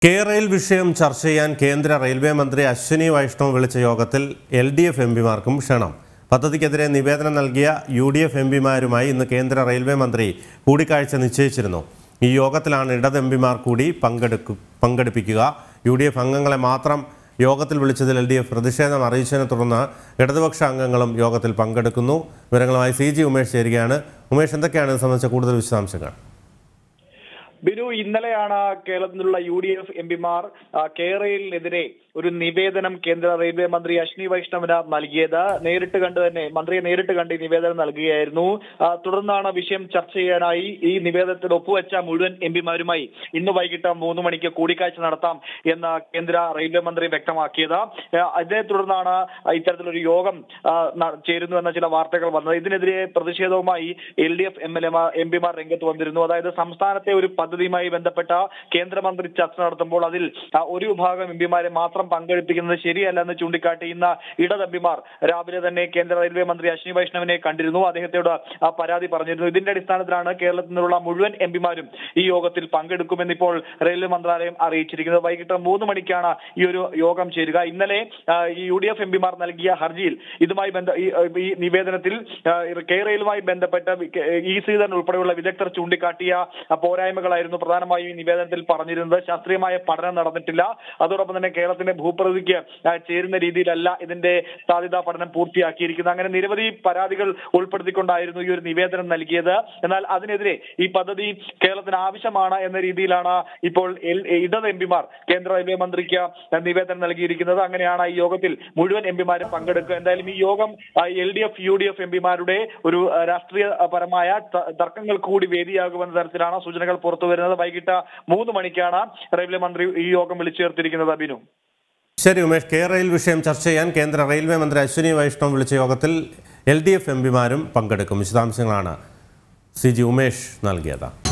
K rail വിഷയം ചർച്ച ചെയ്യാൻ കേന്ദ്ര റെയിൽവേ മന്ത്രി അശ്വിനി വൈഷ്ണവ് വിളിച്ച യോഗത്തിൽ എൽ ഡി എഫ് എം പിമാർക്കും ക്ഷണം പദ്ധതിക്കെതിരെ നിവേദനം നൽകിയ യു ഡി എഫ് എം പിമാരുമായി ഇന്ന് കേന്ദ്ര റെയിൽവേ മന്ത്രി കൂടിക്കാഴ്ച നിശ്ചയിച്ചിരുന്നു ഈ യോഗത്തിലാണ് ഇടത് എം പിമാർ കൂടി പങ്കെടുക്കു പങ്കെടുപ്പിക്കുക യു ഡി എഫ് അംഗങ്ങളെ മാത്രം യോഗത്തിൽ വിളിച്ചതിൽ എൽ ഡി എഫ് പ്രതിഷേധം അറിയിച്ചതിനെ തുടർന്ന് ഇടതുപക്ഷ അംഗങ്ങളും യോഗത്തിൽ പങ്കെടുക്കുന്നു വിവരങ്ങളുമായി സി ജി ഉമേഷ് ചേരുകയാണ് ഉമേഷ് എന്തൊക്കെയാണ് ഇത് സംബന്ധിച്ച കൂടുതൽ വിശദാംശങ്ങൾ ബിനു ഇന്നലെയാണ് കേരളത്തിൽ നിന്നുള്ള യു ഡി എഫ് എം പിമാർ കേരളിനെതിരെ ഒരു നിവേദനം കേന്ദ്ര റെയിൽവേ മന്ത്രി അശ്വിനി വൈഷ്ണവിന് നൽകിയത് നേരിട്ട് കണ്ട് തന്നെ മന്ത്രിയെ നേരിട്ട് കണ്ട് ഈ നിവേദനം നൽകുകയായിരുന്നു ആ, തുടർന്നാണ് വിഷയം ചർച്ച ചെയ്യാനായി ഈ നിവേദനത്തിൽ ഒപ്പുവെച്ച മുഴുവൻ എം പിമാരുമായി ഇന്ന് വൈകിട്ട് മൂന്ന് മണിക്ക് കൂടിക്കാഴ്ച നടത്താം എന്ന് കേന്ദ്ര റെയിൽവേ മന്ത്രി വ്യക്തമാക്കിയത് ആ, അതേ തുടർന്നാണ് ഇത്തരത്തിലൊരു യോഗം ആ, ന- ചേരുന്നു എന്ന ചില വാർത്തകൾ വന്നത് ഇതിനെതിരെ പ്രതിഷേധവുമായി L D F M L എമാർ എം പിമാർ രംഗത്ത് വന്നിരുന്നു അതായത് സംസ്ഥാനത്തെ ഒരു പദ്ധതിയുമായി ബന്ധപ്പെട്ട കേന്ദ്രമന്ത്രി ചർച്ച നടത്തുമ്പോൾ അതിൽ ആ, ഒരു വിഭാഗം എം പിമാരെ മാത്രം പങ്കെടുപ്പിക്കുന്നത് ശരിയല്ല എന്ന് ചൂണ്ടിക്കാട്ടി ഇന്ന് ഇടത് എം പിമാർ രാവിലെ തന്നെ കേന്ദ്ര റെയിൽവേ മന്ത്രി അശ്വിനി വൈഷ്ണവിനെ കണ്ടിരുന്നു അദ്ദേഹത്തോട് ആ പരാതി പറഞ്ഞിരുന്നു ഇതിന്റെ അടിസ്ഥാനത്തിലാണ് കേരളത്തിൽ നിന്നുള്ള മുഴുവൻ എം പിമാരും ഈ യോഗത്തിൽ പങ്കെടുക്കുമെന്ന് ഇപ്പോൾ റെയിൽവേ മന്ത്രാലയം അറിയിച്ചിരിക്കുന്നത് വൈകിട്ട് മൂന്ന് മണിക്കാണ് ഈ ഒരു യോഗം ചേരുക ഇന്നലെ ആ, ഈ യു ഡി എഫ് എം പിമാർ നൽകിയ ഹർജിയിൽ ഇതുമായി ബന്ധ ഈ ഈ നിവേദനത്തിൽ ആ, കെ റെയിലുമായി ബന്ധപ്പെട്ട ഇ ശ്രീധരൻ ഉൾപ്പെടെയുള്ള വിദഗ്ധർ ചൂണ്ടിക്കാട്ടിയ ആ, പോരായ്മകളായിരുന്നു പ്രധാനമായും ഈ നിവേദനത്തിൽ പറഞ്ഞിരുന്നത് ശാസ്ത്രീയമായ പഠനം നടന്നിട്ടില്ല അതോടൊപ്പം തന്നെ കേരളത്തിന്റെ ഭൂപ്രകൃതിക്ക് ആ, ചേരുന്ന രീതിയിലല്ല ഇതിന്റെ സാധ്യതാ പഠനം പൂർത്തിയാക്കിയിരിക്കുന്നത് അങ്ങനെ നിരവധി പരാതികൾ ഉൾപ്പെടുത്തിക്കൊണ്ടായിരുന്നു ഈ ഒരു നിവേദനം നൽകിയത് എന്നാൽ അതിനെതിരെ ഈ പദ്ധതി കേരളത്തിന് ആവശ്യമാണ് എന്ന രീതിയിലാണ് ഇപ്പോൾ എൽ- ഇടത് എം പിമാർ കേന്ദ്ര റെയിൽവേ മന്ത്രിക്ക് നിവേദനം നൽകിയിരിക്കുന്നത് അങ്ങനെയാണ് ഈ യോഗത്തിൽ മുഴുവൻ എം പിമാരും പങ്കെടുക്കുക എന്തായാലും ഈ യോഗം L D F U D F M പിമാരുടെ ഒരു ആ, രാഷ്ട്രീയപരമായ ത- തർക്കങ്ങൾക്ക് കൂടി വേദിയാകുമെന്ന തരത്തിലാണ് സൂചനകൾ പുറത്തു വരുന്നത് വൈകിട്ട് മൂന്ന് മണിക്കാണ് റെയിൽവേ മന്ത്രി ഈ യോഗം വിളിച്ചു ചേർത്തിരിക്കുന്നത് അബിനു ശരി ഉമേഷ് കെ റെയിൽ വിഷയം ചർച്ച ചെയ്യാൻ കേന്ദ്ര റെയിൽവേ മന്ത്രി അശ്വിനി വൈഷ്ണവ് വിളിച്ച യോഗത്തിൽ എൽ ഡി എഫ് എം പിമാരും പങ്കെടുക്കും വിശദാംശങ്ങളാണ് സി ജി ഉമേഷ് നൽകിയത്